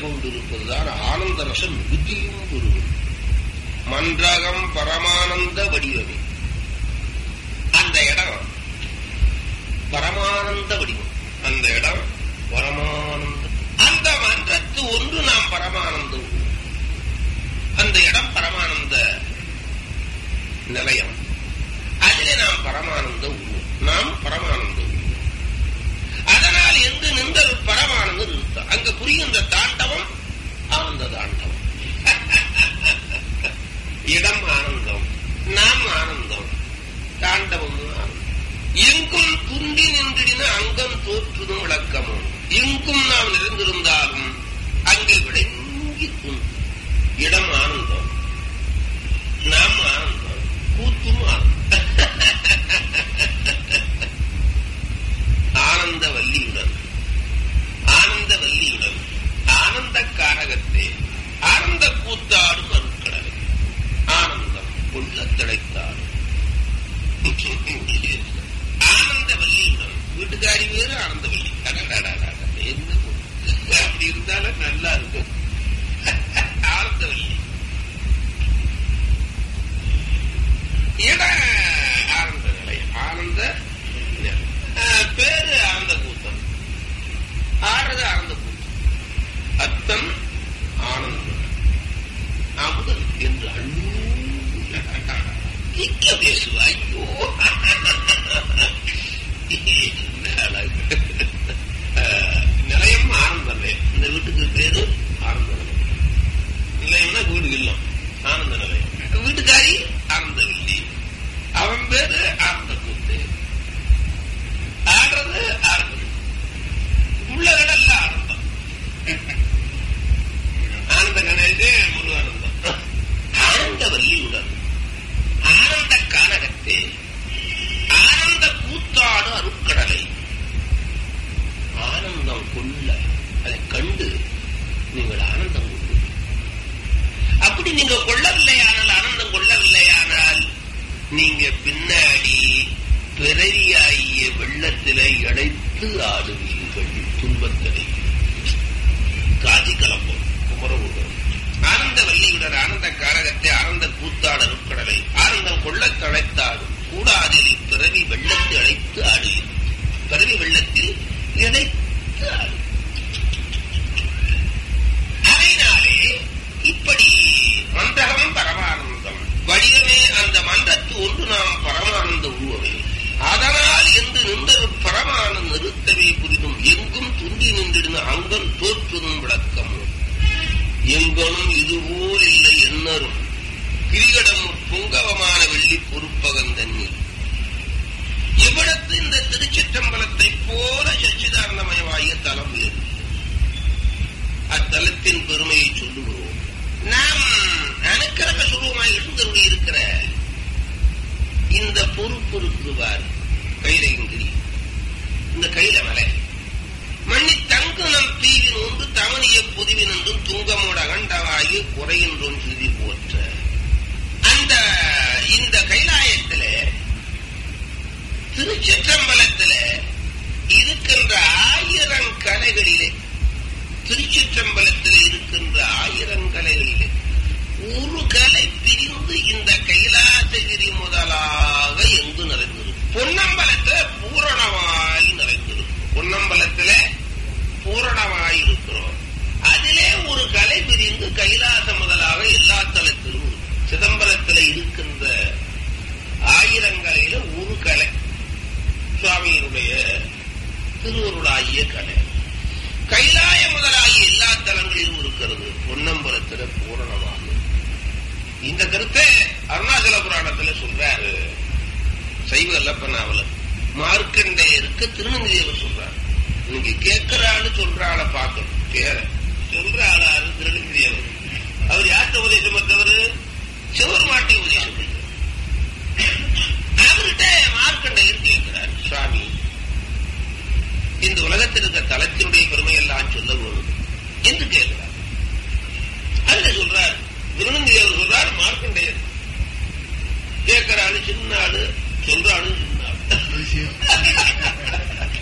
கொண்டிருப்பதுதான் ஆனந்த ரசம் மிகுதியும் பெறுவது மன்றகம் பரமானந்த வடிவமே அந்த இடம் பரமானந்த வடிவம் அந்த இடம் பரமானந்த அந்த மன்றத்து ஒன்று நாம் பரமானந்த உருவம். அந்த இடம் பரமானந்த நிலையம் அதிலே நாம் பரமானந்த உருவம் நாம் பரமானந்த உருவம் அதனால் எங்கு நின்றல் பரமானந்த நிறுத்தம் அங்க புரிகின்ற தாண்டவம் ஆனந்த தாண்டவம் இடம் ஆனந்தம் நாம் ஆனந்தம் தாண்டவம் ஆனந்தம் எங்கும் துண்டி நின்றின அங்கம் தோற்றுதும் விளக்கமும் எங்கும் நாம் நிறைந்திருந்தாலும் அங்கே விளங்கி துண்டு இடம் ஆனந்தம் நாம் ஆனந்தம் கூத்தும் ஆனந்தம் ஆனந்த வல்லியுடன் ஆனந்த வல்லியுடன் ஆனந்த காரகத்தே ஆனந்த கூத்தாடும் அருட்கடலை ஆனந்தம் கொள்ள திளைத்தாடும் ஆனந்த வல்லியுடன் வீட்டுக்காரி வேறு ஆனந்த வல்லி அடடடடட, என்ன பொண்ணு. அப்படி இருந்தாலும் நல்லா இருக்கும் ஆனந்த வல்லி இட ஆனந்த நிலையம் ஆனந்த நிலையம். ஆஹ், பேரு ஆனந்த கூத்தம் ஆடுறது ஆனந்த கூத்தம் அத்தம் ஆனந்தம் அமுதன் என்று அள்ளு இக்க பேசுவா ஐயோ என்ன அழகு. ஆஹ், நிலையம் ஆனந்தமே இந்த வீட்டுக்கு பேரு ஆனந்த நிலையம் நிலையம்னா வீடு இல்லம் ஆனந்த நிலையம் வீட்டுக்காரி ஆனந்த வில்லி அவன் பேரு ஆனந்த கூத்து ஆடுறது ஆனந்தம் உள்ள கடல்ல ஆனந்தம் ஆனந்த கணேசே முருகானந்தம் ஆனந்த வல்லியுடன் ஆனந்த கானகத்தே ஆனந்த கூத்தாடு அருட்கடலை ஆனந்தம் கொள்ள அதை கண்டு நீங்கள் ஆனந்தம் கொள்வீர்கள் அப்படி நீங்க கொள்ளவில்லையானால் ஆனந்தம் கொள்ளவில்லையானால் நீங்க பின்னாடி பிறவியாகிய வெள்ளத்திலே இழைத்து ஆடுவீர்கள் துன்பத்திலே காதி கலப்பம் குமரகுடம் ஆனந்த வல்லியுடன் ஆனந்த காரகத்தை ஆனந்த கூத்தாட நுட்கடலை ஆனந்தம் கொள்ளத் தழைத்தாடும் கூடாதில் பிறவி வெள்ளத்தில் அழைத்து ஆடுவீர்கள் பிறவி வெள்ளத்தில் இழைத்து ஆடு அதனாலே இப்படி மந்தகம் பரமானந்தம் வடிவமே அந்த மன்றத்து ஒன்று நாம் பரமானந்த உருவமே அதனால் என்று நின்றது பரமானந்த நிறுத்தவே புரிதும் எங்கும் துண்டி நின்றிடுன அங்கம் தோற்றுதும் விளக்கமும் எங்கனும் இதுபோல் இல்லை என்னரும் கிரிகடம் புங்கவமான வெள்ளி பொறுப்பகந்தன்னில் இவ்விடத்து இந்த திருச்சிற்றம்பலத்தை போல சச்சிதானந்தமயமாகிய தலம் வேறு அத்தலத்தின் பெருமையை சொல்லுகிறோம் நாம் அணுக்கரக சுரூபமாய் எழுந்தருளி இருக்கிற இந்த பொறுப்பு இருக்குவார் கைலகிரி இந்த கைல மலை மண்ணி தங்கு நம் தீவின் ஒன்று தமனிய பொதுவின் என்றும் துங்கமோட அகண்டவாகி குறையின்றோம் சுதி போற்ற அந்த இந்த கைலாயத்தில திருச்சிற்றம்பலத்தில இருக்கின்ற ஆயிரம் கலைகளிலே திருச்சிற்றம்பலத்தில் இருக்கின்ற ஆயிரம் கலைகளிலே ஒரு கலை பிரிந்து இந்த கைலாசகிரி முதலாக எங்கு நிறைந்திருக்கும் பொன்னம்பலத்துல பூரணமாய் நிறைந்திருக்கும் பொன்னம்பலத்துல பூரணமாய் இருக்கிறோம் அதிலே ஒரு கலை பிரிந்து கைலாசம் முதலாக எல்லா தலத்திலும் இருக்கும். சிதம்பரத்துல இருக்கின்ற ஆயிரங்கலையில ஒரு கலை சுவாமியினுடைய திருவருளாகிய கலை கைலாய முதலாகிய எல்லா தலங்களிலும் இருக்கிறது பொன்னம்பலத்துல பூரணமாக இந்த கருத்தை அருணாச்சல புராணத்துல சொல்றாரு சைவ அல்லப்பனாவல மார்க்கண்டேயருக்கு திருநந்திதேவர் சொல்றாரு நீங்க கேட்கிறான்னு சொல்ற ஆளை பார்க்கணும் பேர சொல்ற ஆளாரு திருநந்திதேவர் அவர் யார்கிட்ட உபதேசம் பெற்றவர் சிவருமாட்டி உபதேசம் பெற்றவர் அவர்கிட்ட மார்க்கண்டையர் கேட்கிறார் சுவாமி இந்த உலகத்தில் இருக்க தலத்தினுடைய பெருமை எல்லாம் சொல்ல வேணும் என்று கேட்கிறார் அதுல சொல்றார் திருநந்திதேவர் சொல்றார் மார்க்கண்டையர் கேட்கிறாரு சின்ன ஆளு சொல்றாரு சின்ன ஆளு